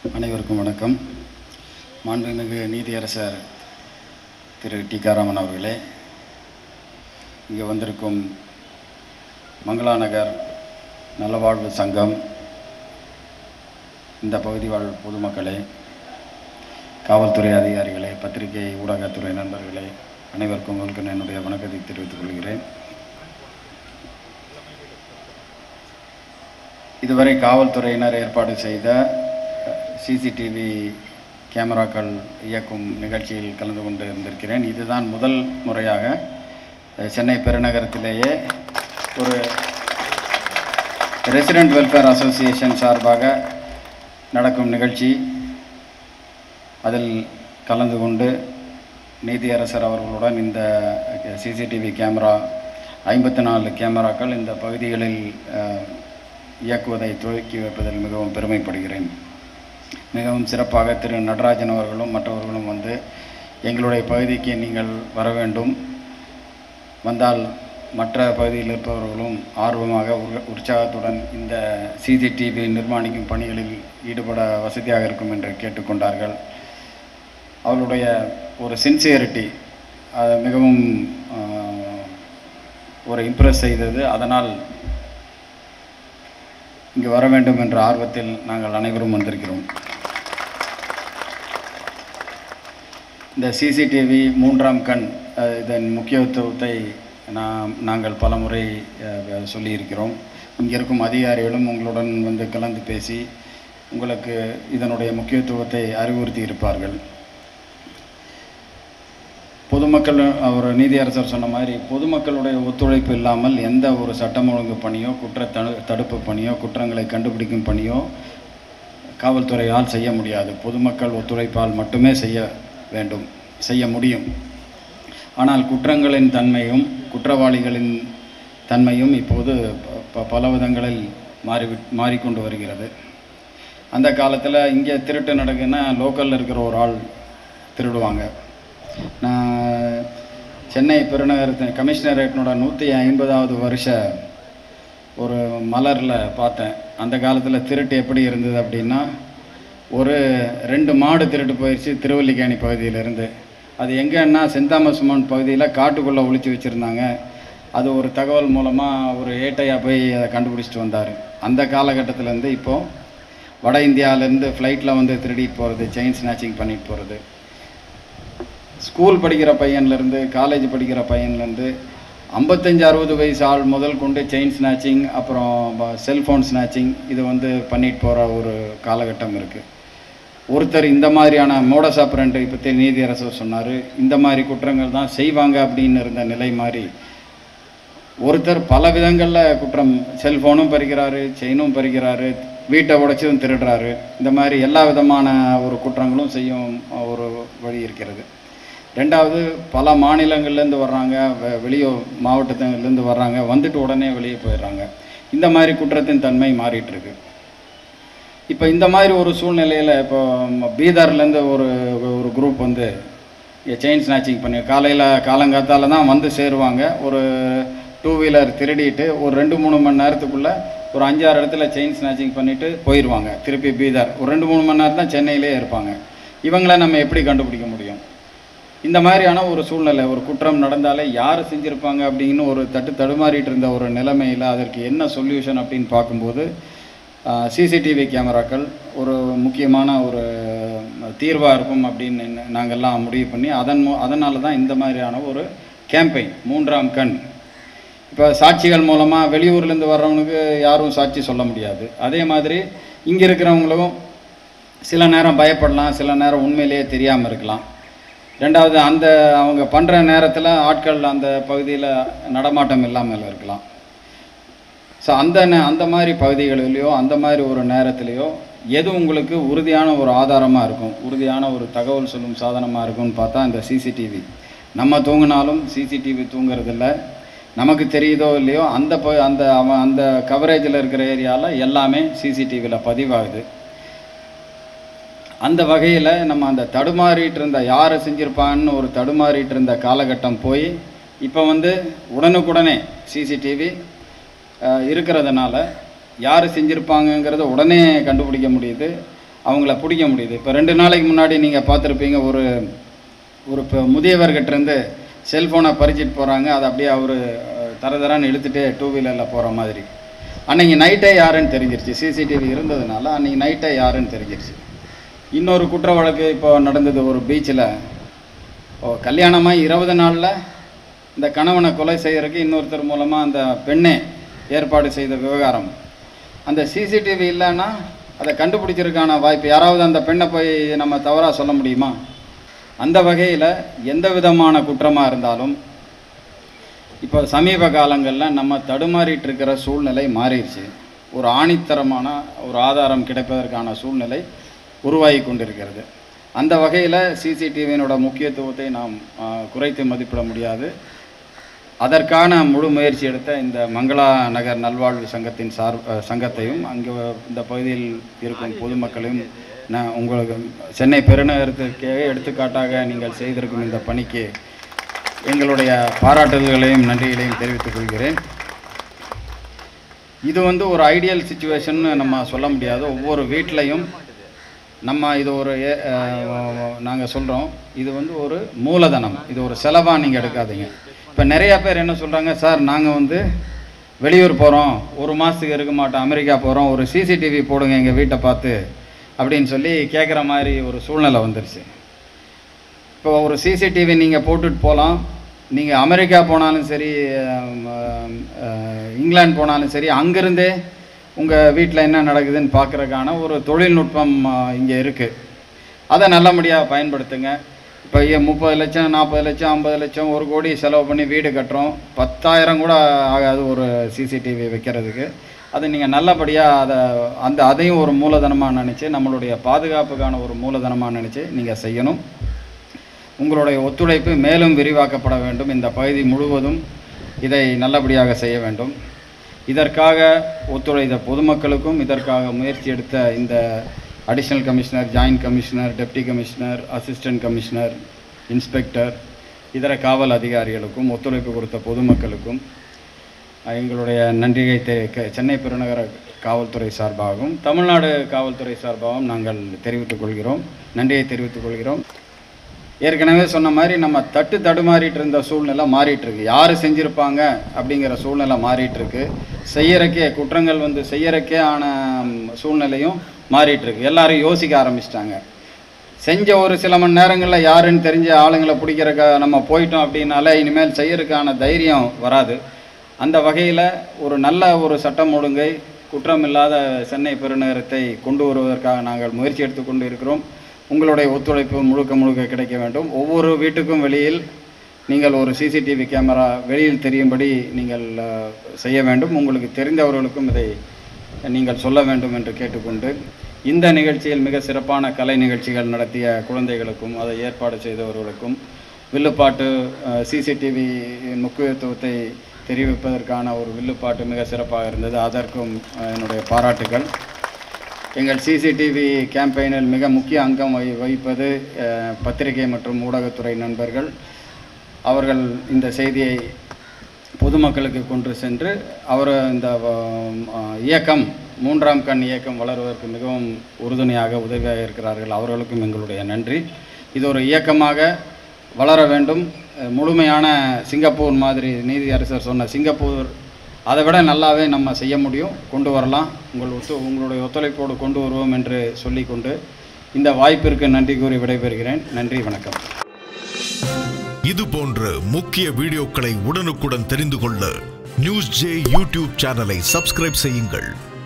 அனைவருக்கும் வணக்கம் மாண்புமிகு நீதியரசர் திரு டிகாராமன் அவர்களே இங்கே வந்திருக்கும் மங்களா நகர் நலவாழ்வு சங்கம் இந்த பகுதி வாழ் பொதுமக்களே காவல்துறை அதிகாரிகளே பத்திரிகை ஊடகத்துறை நண்பர்களே அனைவருக்கும் உங்களுக்கு என்னுடைய வணக்கத்தை தெரிவித்துக் கொள்கிறேன் இதுவரை காவல்துறையினர் ஏற்பாடு செய்த சிசிடிவி கேமராக்கள் இயக்கும் நிகழ்ச்சியில் கலந்து கொண்டு இருந்திருக்கிறேன் இதுதான் முதல் முறையாக அஹ், சென்னை பெருநகரத்திலேயே ஒரு ரெசிடென்ட் வெல்ஃபேர் அசோசியேஷன் சார்பாக நடக்கும் நிகழ்ச்சி அதில் கலந்து கொண்டு நீதியரசர் அவர்களுடன் இந்த சிசிடிவி கேமரா ஐம்பத்தி நாலு கேமராக்கள் இந்த பகுதிகளில் அஹ், இயக்குவதை துவக்கி வைப்பதில் மிகவும் பெருமைப்படுகிறேன் மிகவும் சிறப்பாக திரு நடராஜன் அவர்களும் மற்றவர்களும் வந்து எங்களுடைய பகுதிக்கு நீங்கள் வர வேண்டும் வந்தால் மற்ற பகுதியில் இருப்பவர்களும் ஆர்வமாக உற்க- உற்சாகத்துடன் இந்த சிசிடிவி நிர்மாணிக்கும் பணிகளில் ஈடுபட வசதியாக இருக்கும் என்று கேட்டுக்கொண்டார்கள் அவளுடைய ஒரு சின்சியரிட்டி அது மிகவும் ஆஹ், ஒரு இம்ப்ரெஸ் செய்தது அதனால் இங்கு வர வேண்டும் என்ற ஆர்வத்தில் நாங்கள் அனைவரும் வந்திருக்கிறோம் இந்த சிசிடிவி மூன்றாம் கண் அஹ், இதன் முக்கியத்துவத்தை நாம் நாங்கள் பலமுறை அஹ், சொல்லியிருக்கிறோம் இங்கே இருக்கும் அதிகாரிகளும் உங்களுடன் வந்து கலந்து பேசி உங்களுக்கு இதனுடைய முக்கியத்துவத்தை அறிவுறுத்தி இருப்பார்கள் பொதுமக்கள் அவர் நீதியரசர் சொன்ன மாதிரி பொதுமக்களுடைய ஒத்துழைப்பு இல்லாமல் எந்த ஒரு சட்டம் ஒழுங்கு பணியோ குற்ற தடு தடுப்பு பணியோ குற்றங்களை கண்டுபிடிக்கும் பணியோ காவல்துறையால் செய்ய முடியாது பொதுமக்கள் ஒத்துழைப்பால் மட்டுமே செய்ய வேண்டும் செய்ய முடியும் ஆனால் குற்றங்களின் தன்மையும் குற்றவாளிகளின் தன்மையும் இப்போது ப- ப- பல விதங்களில் மாறி மாறிக்கொண்டு வருகிறது அந்த காலத்தில் இங்கே திருட்டு நடக்குன்னா லோக்கலில் இருக்கிற ஒரு ஆள் திருடுவாங்க நான் சென்னை பெருநகரத்தின் கமிஷனரேட்னோட நூற்றி ஐம்பதாவது வருஷ ஒரு மலரில் பார்த்தேன் அந்த காலத்தில் திருட்டு எப்படி இருந்தது அப்படின்னா ஒரு ரெண்டு மாடு திருட்டு போயிடுச்சு திருவல்லிக்கேணி பகுதியிலேருந்து அது எங்கன்னா சென்ட் தாமஸ் மவுண்ட் பகுதியில் காட்டுக்குள்ளே ஒளிச்சு வச்சுருந்தாங்க அது ஒரு தகவல் மூலமாக ஒரு ஏட்டையாக போய் அதை கண்டுபிடிச்சிட்டு வந்தார் அந்த காலகட்டத்திலேருந்து இப்போது வட இந்தியாவிலேருந்து ஃப்ளைட்டில் வந்து திருடிட்டு போகிறது செயின் ஸ்நாச்சிங் பண்ணிட்டு போகிறது ஸ்கூல் படிக்கிற பையன்லேருந்து காலேஜ் படிக்கிற பையன்லேருந்து ஐம்பத்தஞ்சு அறுபது வயசு ஆள் முதல் கொண்டு செயின் ஸ்நாச்சிங் அப்புறம் செல்ஃபோன் ஸ்நாச்சிங் இது வந்து பண்ணிட்டு போகிற ஒரு காலகட்டம் இருக்குது ஒருத்தர் இந்த மாதிரியான மோடஸ் ஆப்ரண்ட்டை பற்றி நீதியரசர் சொன்னார் இந்த மாதிரி குற்றங்கள் தான் செய்வாங்க அப்படின்னு இருந்த நிலை மாதிரி ஒருத்தர் பல விதங்களில் குற்றம் செல்ஃபோனும் பறிக்கிறாரு செயினும் பறிக்கிறாரு வீட்டை உடைச்சதும் திருடுறாரு இந்த மாதிரி எல்லா விதமான ஒரு குற்றங்களும் செய்யும் ஒரு வழி இருக்கிறது ரெண்டாவது பல மாநிலங்கள்லேருந்து வர்றாங்க வெ- வெளியூர் மாவட்டத்துலேருந்து வர்றாங்க வந்துட்டு உடனே வெளியே போயிடுறாங்க இந்த மாதிரி குற்றத்தின் தன்மை மாறிட்டு இருக்கு இப்போ இந்த மாதிரி ஒரு சூழ்நிலையில் இப்போ ம- பீதர்லேருந்து ஒரு ஒரு குரூப் வந்து செயின் ஸ்நாச்சிங் பண்ணி காலையில் காலங்காத்தால தான் வந்து சேருவாங்க ஒரு டூ வீலர் திருடிட்டு ஒரு ரெண்டு மூணு மணி நேரத்துக்குள்ளே ஒரு அஞ்சாறு இடத்துல செயின் ஸ்நாச்சிங் பண்ணிவிட்டு போயிடுவாங்க திருப்பி பீதர் ஒரு ரெண்டு மூணு மணி நேரம் தான் சென்னையிலே இருப்பாங்க இவங்கள நம்ம எப்படி கண்டுபிடிக்க முடியும் இந்த மாதிரியான ஒரு சூழ்நிலை ஒரு குற்றம் நடந்தாலே யார் செஞ்சுருப்பாங்க அப்படின்னு ஒரு தட்டு தடுமாறிட்டு இருந்த ஒரு நிலைமையில் அதற்கு என்ன சொல்யூஷன் அப்படின்னு பார்க்கும்போது சிசிடிவி கேமராக்கள் ஒரு முக்கியமான ஒரு தீர்வாக இருக்கும் அப்படின்னு ந- நாங்கெல்லாம் முடிவு பண்ணி அதன் மூ அதனால தான் இந்த மாதிரியான ஒரு கேம்பெயின் மூன்றாம் கண் இப்போ சாட்சிகள் மூலமாக வெளியூர்லேருந்து வர்றவனுக்கு யாரும் சாட்சி சொல்ல முடியாது அதே மாதிரி இங்கே இருக்கிறவங்களும் சில நேரம் பயப்படலாம் சில நேரம் உண்மையிலேயே தெரியாமல் இருக்கலாம் ரெண்டாவது அந்த அவங்க பண்ணுற நேரத்தில் ஆட்கள் அந்த பகுதியில் நடமாட்டம் இல்லாமல் இருக்கலாம் ஸோ அந்த நே- அந்த மாதிரி பகுதிகளிலேயோ அந்த மாதிரி ஒரு நேரத்திலேயோ எது உங்களுக்கு உறுதியான ஒரு ஆதாரமாக இருக்கும் உறுதியான ஒரு தகவல் சொல்லும் சாதனமாக இருக்கும்னு பார்த்தா இந்த சிசிடிவி நம்ம தூங்கினாலும் சிசிடிவி தூங்குறதில்ல நமக்கு தெரியுதோ இல்லையோ அந்த ப அந்த அவன் அந்த கவரேஜில் இருக்கிற ஏரியாவில் எல்லாமே சிசிடிவியில் பதிவாகுது அந்த வகையில் நம்ம அந்த தடுமாறிட்டு இருந்த யாரை செஞ்சிருப்பான்னு ஒரு தடுமாறிட்டு இருந்த காலகட்டம் போய் இப்போ வந்து உடனுக்குடனே சிசிடிவி இருக்கிறதுனால யார் செஞ்சுருப்பாங்கங்கிறத உடனே கண்டுபிடிக்க முடியுது அவங்கள பிடிக்க முடியுது இப்போ ரெண்டு நாளைக்கு முன்னாடி நீங்கள் பார்த்துருப்பீங்க ஒரு ஒரு இப்போ முதியவர்கிட்ட இருந்து செல்ஃபோனை பறிச்சிட்டு போகிறாங்க அதை அப்படியே அவர் தரதரான்னு இழுத்துட்டு டூ வீலரில் போகிற மாதிரி அன்னைக்கு நைட்டே யாருன்னு தெரிஞ்சிருச்சு சிசிடிவி இருந்ததுனால அன்னைக்கு நைட்டே யாருன்னு தெரிஞ்சிருச்சு இன்னொரு குற்ற வழக்கு இப்போ நடந்தது ஒரு பீச்சில் ஓ கல்யாணமாக இருபது நாளில் இந்த கணவனை கொலை செய்யறதுக்கு இன்னொருத்தர் மூலமாக அந்த பெண்ணே ஏற்பாடு செய்த விவகாரம் அந்த சிசிடிவி இல்லைன்னா அதை கண்டுபிடிச்சிருக்கான வாய்ப்பு யாராவது அந்த பெண்ணை போய் நம்ம தவறாக சொல்ல முடியுமா அந்த வகையில் எந்த விதமான குற்றமாக இருந்தாலும் இப்போ சமீப காலங்களில் நம்ம தடுமாறிட்டு இருக்கிற சூழ்நிலை மாறிடுச்சு ஒரு ஆணித்தரமான ஒரு ஆதாரம் கிடைப்பதற்கான சூழ்நிலை உருவாகி கொண்டிருக்கிறது அந்த வகையில் சிசிடிவியினோட முக்கியத்துவத்தை நாம் ஆ, குறைத்து மதிப்பிட முடியாது அதற்கான முழு முயற்சி எடுத்த இந்த மங்களா நகர் நல்வாழ்வு சங்கத்தின் சார் அஹ், சங்கத்தையும் அங்கு இந்த பகுதியில் இருக்கும் பொதுமக்களையும் நான் உங்களுக்கு சென்னை பெருநகரத்துக்கே எடுத்துக்காட்டாக நீங்கள் செய்திருக்கும் இந்த பணிக்கு எங்களுடைய பாராட்டுதல்களையும் நன்றிகளையும் தெரிவித்துக் கொள்கிறேன் இது வந்து ஒரு ஐடியல் சுச்சுவேஷன் நம்ம சொல்ல முடியாது ஒவ்வொரு வீட்லையும் நம்ம இது ஒரு நாங்கள் சொல்கிறோம் இது வந்து ஒரு மூலதனம் இது ஒரு செலவாக நீங்கள் எடுக்காதீங்க இப்போ நிறைய பேர் என்ன சொல்கிறாங்க சார் நாங்கள் வந்து வெளியூர் போகிறோம் ஒரு மாதத்துக்கு இருக்க மாட்டோம் அமெரிக்கா போகிறோம் ஒரு சிசிடிவி போடுங்க எங்கள் வீட்டை பார்த்து அப்படின்னு சொல்லி கேட்குற மாதிரி ஒரு சூழ்நிலை வந்துருச்சு இப்போ ஒரு சிசிடிவி நீங்கள் போட்டுட்டு போகலாம் நீங்கள் அமெரிக்கா போனாலும் சரி அஹ், அஹ், இங்கிலாந்து போனாலும் சரி அங்கேருந்தே உங்கள் வீட்டில் என்ன நடக்குதுன்னு பார்க்குறதுக்கான ஒரு தொழில்நுட்பம் இங்கே இருக்குது அதை நல்லபடியாக பயன்படுத்துங்க இப்போ முப்பது லட்சம் நாற்பது லட்சம் ஐம்பது லட்சம் ஒரு கோடி செலவு பண்ணி வீடு கட்டுறோம் பத்தாயிரம் கூட ஆகாது ஒரு சிசிடிவி வைக்கிறதுக்கு அது நீங்கள் நல்லபடியாக அதை அந்த அதையும் ஒரு மூலதனமாக நினச்சி நம்மளுடைய பாதுகாப்புக்கான ஒரு மூலதனமாக நினச்சி நீங்கள் செய்யணும் உங்களுடைய ஒத்துழைப்பு மேலும் விரிவாக்கப்பட வேண்டும் இந்த பகுதி முழுவதும் இதை நல்லபடியாக செய்ய வேண்டும் இதற்காக ஒத்துழைத்த பொதுமக்களுக்கும் இதற்காக முயற்சி எடுத்த இந்த additional commissioner joint commissioner deputy commissioner assistant commissioner inspector இதர காவல் அதிகாரிகளுக்கும் ஒத்துழைப்பு கொடுத்த பொதுமக்களுக்கும் எங்களுடைய நன்றியை தெ- க- சென்னை பெருநகர காவல்துறை சார்பாகவும் தமிழ்நாடு காவல்துறை சார்பாகவும் நாங்கள் தெரிவித்துக் கொள்கிறோம் நன்றியை தெரிவித்துக் கொள்கிறோம் ஏற்கனவே சொன்ன மாதிரி நம்ம தட்டு தடுமாறிட்டு இருந்த சூழ்நிலை மாறிட்டு இருக்கு யார் செஞ்சிருப்பாங்க அப்படிங்கிற சூழ்நிலை மாறிட்டு இருக்கு செய்யறக்கே குற்றங்கள் வந்து செய்யறக்கே ஆன ம், சூழ்நிலையும் மாறிட்டு இருக்கு எல்லாரும் யோசிக்க ஆரம்பிச்சிட்டாங்க செஞ்ச ஒரு சில மணி நேரங்களில் யாருன்னு தெரிஞ்ச ஆளுங்களை பிடிக்கிறக்க நம்ம போயிட்டோம் அப்படின்னாலே இனிமேல் செய்யறதுக்கான தைரியம் வராது அந்த வகையில் ஒரு நல்ல ஒரு சட்டம் ஒழுங்கை குற்றமில்லாத சென்னை பெருநகரத்தை கொண்டு வருவதற்காக நாங்கள் முயற்சி எடுத்துக்கொண்டு இருக்கிறோம் உங்களுடைய ஒத்துழைப்பு முழுக்க முழுக்க கிடைக்க வேண்டும் ஒவ்வொரு வீட்டுக்கும் வெளியில் நீங்கள் ஒரு சிசிடிவி கேமரா வெளியில் தெரியும்படி நீங்கள் அஹ், செய்ய வேண்டும் உங்களுக்கு தெரிந்தவர்களுக்கும் இதை நீங்கள் சொல்ல வேண்டும் என்று கேட்டுக்கொண்டு இந்த நிகழ்ச்சியில் மிக சிறப்பான கலை நிகழ்ச்சிகள் நடத்திய குழந்தைகளுக்கும் அதை ஏற்பாடு செய்தவர்களுக்கும் வில்லுப்பாட்டு சிசிடிவி முக்கியத்துவத்தை தெரிவிப்பதற்கான ஒரு வில்லுப்பாட்டு மிக சிறப்பாக இருந்தது அதற்கும் அஹ், என்னுடைய பாராட்டுகள் எங்கள் சிசிடிவி கேம்பெயினில் மிக முக்கிய அங்கம் வகி வகிப்பது அஹ், பத்திரிகை மற்றும் ஊடகத்துறை நண்பர்கள் அவர்கள் இந்த செய்தியை பொதுமக்களுக்கு கொண்டு சென்று அவர் இந்த அஹ், இயக்கம் மூன்றாம் கண் இயக்கம் வளருவதற்கு மிகவும் உறுதுணையாக உதவியாக இருக்கிறார்கள் அவர்களுக்கும் எங்களுடைய நன்றி இது ஒரு இயக்கமாக வளர வேண்டும் அஹ், முழுமையான சிங்கப்பூர் மாதிரி நீதி அரசர் சொன்ன சிங்கப்பூர் அதை விட நல்லாவே நம்ம செய்ய முடியும் கொண்டு வரலாம் உங்கள் ஒத்து உங்களுடைய ஒத்துழைப்போடு கொண்டு வருவோம் என்று சொல்லிக்கொண்டு இந்த வாய்ப்பிற்கு நன்றி கூறி விடைபெறுகிறேன் நன்றி வணக்கம் இது போன்ற முக்கிய வீடியோக்களை உடனுக்குடன் தெரிந்து கொள்ள நியூஸ் ஜே யூடியூப் சேனலை சப்ஸ்கிரைப் செய்யுங்கள்